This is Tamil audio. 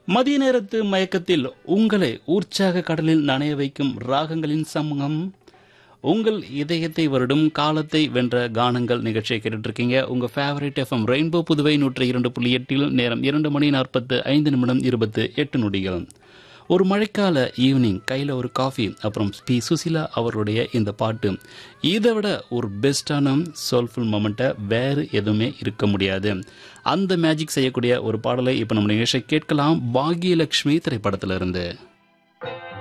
மதிய நேரத்து மயக்கத்தில் உங்களை உற்சாக கடலில் நனைய வைக்கும் ராகங்களின் சமூகம் உங்கள் இதயத்தை வருடும் காலத்தை வென்ற கானங்கள் நிகழ்ச்சியை கேட்டுட்டு இருக்கீங்க உங்க ஃபேவரட் எஃப்எம் ரெயின்போ புதுவை நூற்றி இரண்டு புள்ளி எட்டில் நேரம் இரண்டு மணி நாற்பத்து ஐந்து நிமிடம் இருபத்து எட்டு நொடிகள் ஒரு மழைக்கால ஈவினிங் கையில் ஒரு காஃபி அப்புறம் பி சுசிலா அவருடைய இந்த பாட்டு இதை விட ஒரு பெஸ்டான சோல்ஃபுல் மொமெண்ட்டை வேறு எதுவுமே இருக்க முடியாது அந்த மேஜிக் செய்யக்கூடிய ஒரு பாடலை இப்போ நம்ம நிகழ்ச்சியை கேட்கலாம் பாகியலட்சுமி திரைப்படத்திலிருந்து